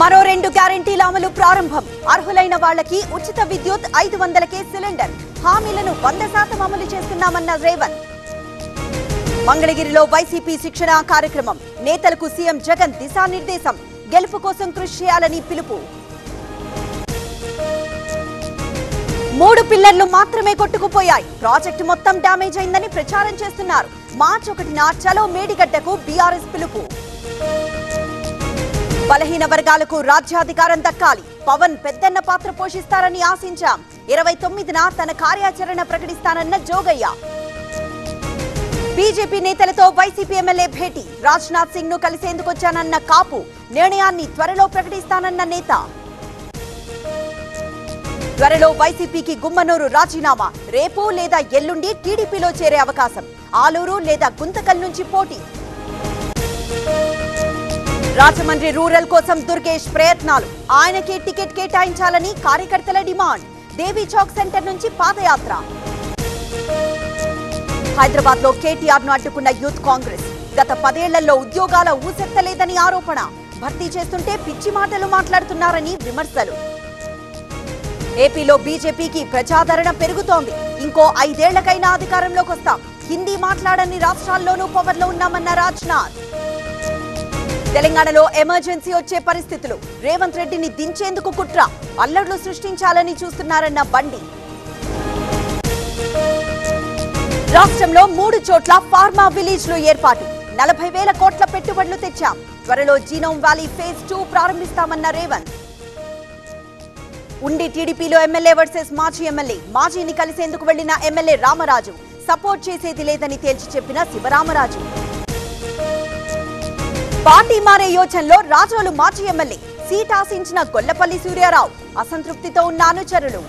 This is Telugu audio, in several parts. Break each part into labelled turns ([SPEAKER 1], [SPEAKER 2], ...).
[SPEAKER 1] మరో రెండు గ్యారెంటీల అమలు ప్రారంభం అర్హులైన వాళ్ళకి ఉచిత విద్యుత్ ఐదు వందలకే సిలిండర్ హామీలను వంద శాతం అమలు చేస్తున్నామన్న రేవంత్ మంగళగిరిలో వైసీపీ శిక్షణ కార్యక్రమం నేతలకు సీఎం జగన్ దిశానిర్దేశం గెలుపు కోసం కృషి చేయాలని పిలుపు మూడు పిల్లర్లు మాత్రమే కొట్టుకుపోయాయి ప్రాజెక్టు మొత్తం డ్యామేజ్ అయిందని ప్రచారం చేస్తున్నారు మార్చి ఒకటిన చలో మేడిగడ్డకు బీఆర్ఎస్ పిలుపు బలహీన వర్గాలకు రాజ్యాధికారం దక్కాలి పవన్ పెద్దన్న పాత్ర పోషిస్తారని ఆశించాం ఇరవై తొమ్మిదిన తన కార్యాచరణ ప్రకటిస్తానన్న జోగయ్య బీజేపీ నేతలతో వైసీపీ ఎమ్మెల్యే భేటీ రాజ్నాథ్ సింగ్ ను కలిసేందుకొచ్చానన్న కాపు నిర్ణయాన్ని త్వరలో ప్రకటిస్తానన్న నేత త్వరలో వైసీపీకి గుమ్మనూరు రాజీనామా రేపు లేదా ఎల్లుండి టీడీపీలో చేరే అవకాశం ఆలూరు లేదా గుంతకల్ నుంచి పోటీ రాజమండ్రి రూరల్ కోసం దుర్గేష్ ప్రయత్నాలు ఆయనకే టికెట్ కేటాయించాలని కార్యకర్తల డిమాండ్ దేవీ చౌక్ సెంటర్ నుంచి పాదయాత్ర హైదరాబాద్ లో కేటీఆర్ ను అడ్డుకున్న యూత్ కాంగ్రెస్ గత పదేళ్లలో ఉద్యోగాల ఊసెత్తలేదని ఆరోపణ భర్తీ చేస్తుంటే పిచ్చి మాటలు మాట్లాడుతున్నారని విమర్శలు ఏపీలో బీజేపీకి ప్రజాదరణ పెరుగుతోంది ఇంకో ఐదేళ్లకైనా అధికారంలోకి వస్తాం హిందీ మాట్లాడని రాష్ట్రాల్లోనూ పవర్లో ఉన్నామన్న రాజ్నాథ్ తెలంగాణలో ఎమర్జెన్సీ వచ్చే పరిస్థితులు రేవంత్ రెడ్డిని దించేందుకు కుట్ర అల్లర్లు సృష్టించాలని చూస్తున్నారన్న బండి రాష్ట్రంలో మూడు చోట్ల ఫార్మా విలేజ్లు ఏర్పాటు నలభై వేల కోట్ల పెట్టుబడులు తెచ్చాం త్వరలో జీనోమ్ వ్యాలీ ఫేజ్ టూ ప్రారంభిస్తామన్న రేవంత్ ఉండి టీడీపీలో ఎమ్మెల్యే వర్సెస్ మాజీ ఎమ్మెల్యే మాజీని కలిసేందుకు వెళ్లిన ఎమ్మెల్యే రామరాజు సపోర్ట్ చేసేది లేదని తేల్చి చెప్పిన శివరామరాజు పార్టీ మారే యోచనలో రాజోలు మాజీ ఎమ్మెల్యే సీట్ ఆశించిన గొల్లపల్లి సూర్యారావు అసంతృప్తితో ఉన్న అనుచరులు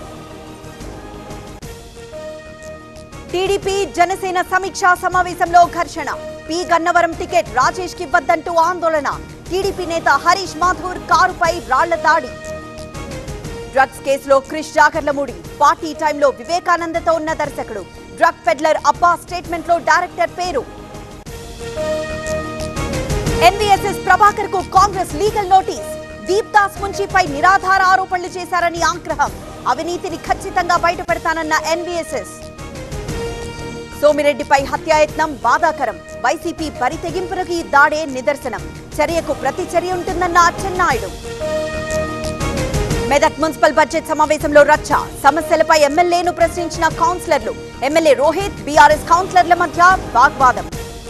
[SPEAKER 1] టీడీపీ జనసేన సమీక్షా సమావేశంలో ఘర్షణ పి గన్నవరం టికెట్ రాజేష్ కి ఇవ్వద్దంటూ ఆందోళన టీడీపీ నేత హరీష్ మాథూర్ కారుపై రాళ్ల దాడి డ్రగ్స్ కేసులో క్రిష్ జాగర్లమూడి పార్టీ టైంలో వివేకానందతో ఉన్న దర్శకుడు డ్రగ్ పెడ్లర్ అబ్బా స్టేట్మెంట్ లో డైరెక్టర్ పేరు ఎన్వీఎస్ఎస్ ప్రభాకర్ కు కాంగ్రెస్ లీగల్ నోటీస్ దీప్ దాస్ ముంచిపై నిరాధార ఆరోపణలు చేశారని ఆగ్రహం అవినీతిని ఖచ్చితంగా బయటపెడతానన్న ఎన్వీఎస్ఎస్ సోమిరెడ్డిపై హత్యాయత్నం బాధాకరం వైసీపీ బరితెగింపులకు ఈ దాడే నిదర్శనం చర్యకు ప్రతి చర్య ఉంటుందన్న అచ్చెన్నాయుడు మెదక్ మున్సిపల్ బడ్జెట్ సమావేశంలో రచ్చ సమస్యలపై ఎమ్మెల్యేను ప్రశ్నించిన కౌన్సిలర్లు ఎమ్మెల్యే రోహిత్ బీఆర్ఎస్ కౌన్సిలర్ల మధ్య వాగ్వాదం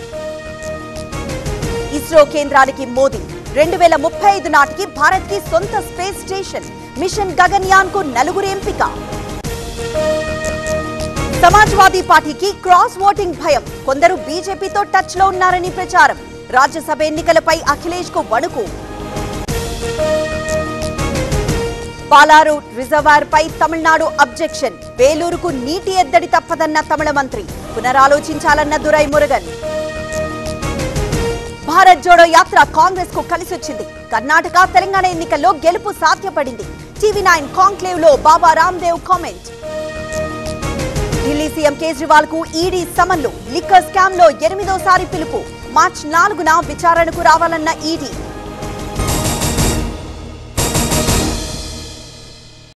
[SPEAKER 1] ఇస్రో కేంద్రానికి మోదీ రెండు వేల ముప్పై ఐదు నాటికి భారత్ కి సొంత స్పేస్ స్టేషన్ మిషన్ గగన్యాన్ కు నలుగురు ఎంపిక సమాజ్వాదీ పార్టీకి క్రాస్ ఓటింగ్ భయం కొందరు బీజేపీతో టచ్ లో ఉన్నారని ప్రచారం రాజ్యసభ ఎన్నికలపై అఖిలేష్ కు వణుకు పాలారు రిజర్వాయర్ పై తమిళనాడు అబ్జెక్షన్ వేలూరుకు నీటి ఎద్దడి తప్పదన్న తమిళ మంత్రి పునరాలోచించాలన్న దురై మురుగన్ భారత్ జోడో యాత్ర కాంగ్రెస్ కు కలిసొచ్చింది కర్ణాటక తెలంగాణ ఎన్నికల్లో గెలుపు సాధ్యపడింది టీవీ నైన్ కాంక్లేవ్ లో బాబా రామ్దేవ్ కామెంట్ ఢిల్లీ సీఎం కేజ్రీవాల్ కు ఈడీ సమన్లు లిక్కర్ స్కామ్ లో ఎనిమిదోసారి పిలుపు మార్చి నాలుగున విచారణకు రావాలన్న ఈడీ